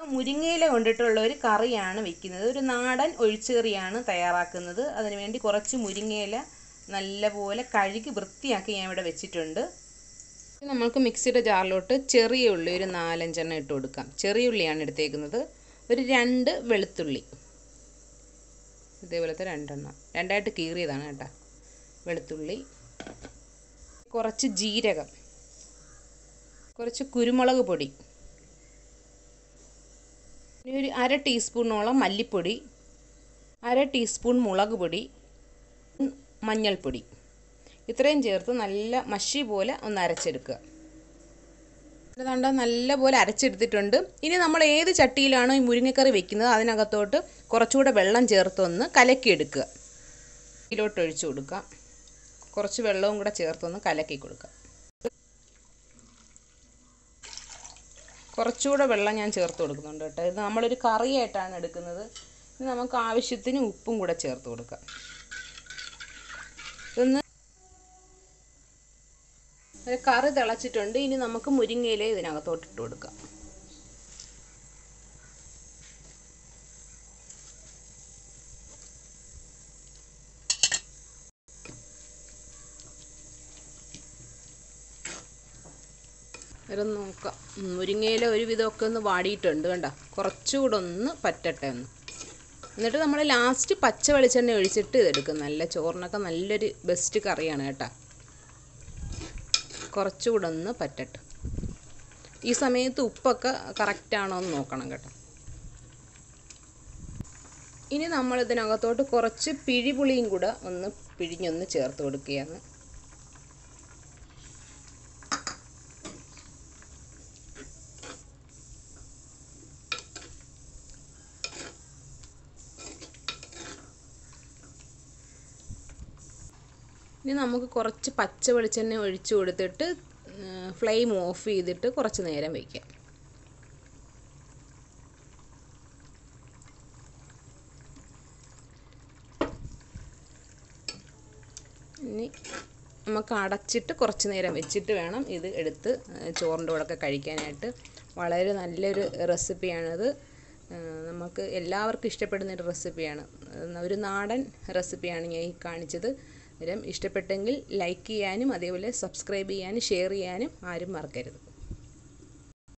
മുരിങ്ങയില കൊണ്ടിട്ടുള്ള ഒരു കറിയാണ് വെക്കുന്നത് ഒരു നാടൻ ഒഴിച്ചുകറിയാണ് തയ്യാറാക്കുന്നത് അതിനുവേണ്ടി കുറച്ച് മുരിങ്ങയില നല്ലപോലെ കഴുകി വൃത്തിയാക്കി ഞാൻ ഇവിടെ വെച്ചിട്ടുണ്ട് ഇനി നമ്മൾക്ക് മിക്സിയുടെ ജാറിലോട്ട് ചെറിയ ഉള്ളി ഒരു നാലഞ്ചെണ്ണം ഇട്ട് കൊടുക്കാം ചെറിയ ഉള്ളിയാണ് എടുത്തേക്കുന്നത് ഒരു രണ്ട് വെളുത്തുള്ളി ഇതേപോലത്തെ രണ്ടെണ്ണം രണ്ടായിട്ട് കീറിയതാണ് കേട്ടോ വെളുത്തുള്ളി കുറച്ച് ജീരകം കുറച്ച് കുരുമുളക് പൊടി ഇനി ഒരു അര ടീസ്പൂണോളം മല്ലിപ്പൊടി അര ടീസ്പൂൺ മുളക് പൊടി മഞ്ഞൾപ്പൊടി ഇത്രയും ചേർത്ത് നല്ല മഷി പോലെ ഒന്ന് അരച്ചെടുക്കുക കണ്ട നല്ലപോലെ അരച്ചെടുത്തിട്ടുണ്ട് ഇനി നമ്മൾ ഏത് ചട്ടിയിലാണോ ഈ മുരിങ്ങക്കറി വെക്കുന്നത് അതിനകത്തോട്ട് കുറച്ചുകൂടെ വെള്ളം ചേർത്തൊന്ന് കലക്കിയെടുക്കുക ഇതിലോട്ട് ഒഴിച്ചു കൊടുക്കുക കുറച്ച് വെള്ളവും കൂടെ ചേർത്തൊന്ന് കലക്കി കൊടുക്കുക കുറച്ചുകൂടെ വെള്ളം ഞാൻ ചേർത്ത് കൊടുക്കുന്നുണ്ട് കേട്ടോ ഇത് നമ്മളൊരു കറിയായിട്ടാണ് എടുക്കുന്നത് ഇനി നമുക്ക് ആവശ്യത്തിന് ഉപ്പും കൂടെ ചേർത്ത് കൊടുക്കാം ഇതൊന്ന് ഒരു കറി തിളച്ചിട്ടുണ്ട് ഇനി നമുക്ക് മുരിങ്ങയില ഇതിനകത്തോട്ട് ഇട്ട് കൊടുക്കാം ഇതൊന്ന് നോക്കാം മുരിങ്ങയില ഒരു വിധമൊക്കെ ഒന്ന് വാടിയിട്ടുണ്ട് കണ്ട കുറച്ചുകൂടെ ഒന്ന് പറ്റട്ടെ ഒന്ന് എന്നിട്ട് നമ്മൾ ലാസ്റ്റ് പച്ച വെളിച്ചെണ്ണ ഒഴിച്ചിട്ട് ഇതെടുക്കും നല്ല ചോറിനൊക്കെ നല്ലൊരു ബെസ്റ്റ് കറിയാണ് കേട്ടോ കുറച്ചുകൂടെ ഒന്ന് പറ്റട്ടെ ഈ സമയത്ത് ഉപ്പൊക്കെ കറക്റ്റാണോ എന്ന് നോക്കണം കേട്ടോ ഇനി നമ്മൾ ഇതിനകത്തോട്ട് കുറച്ച് പിഴിപുളിയും കൂടെ ഒന്ന് പിഴിഞ്ഞൊന്ന് ചേർത്ത് കൊടുക്കുകയാണ് ഇനി നമുക്ക് കുറച്ച് പച്ച വെളിച്ചെണ്ണ ഒഴിച്ചു കൊടുത്തിട്ട് ഫ്ലെയിം ഓഫ് ചെയ്തിട്ട് കുറച്ച് നേരം വയ്ക്കാം ഇനി നമുക്ക് അടച്ചിട്ട് കുറച്ച് നേരം വെച്ചിട്ട് വേണം ഇത് എടുത്ത് ചോറിൻ്റെ കൂടെയൊക്കെ കഴിക്കാനായിട്ട് വളരെ നല്ലൊരു റെസിപ്പിയാണിത് നമുക്ക് എല്ലാവർക്കും ഇഷ്ടപ്പെടുന്ന ഒരു റെസിപ്പിയാണ് ഒരു നാടൻ റെസിപ്പിയാണ് ഞാൻ ഈ കാണിച്ചത് അന്നേരം ഇഷ്ടപ്പെട്ടെങ്കിൽ ലൈക്ക് ചെയ്യാനും അതേപോലെ സബ്സ്ക്രൈബ് ചെയ്യാനും ഷെയർ ചെയ്യാനും ആരും മറക്കരുത്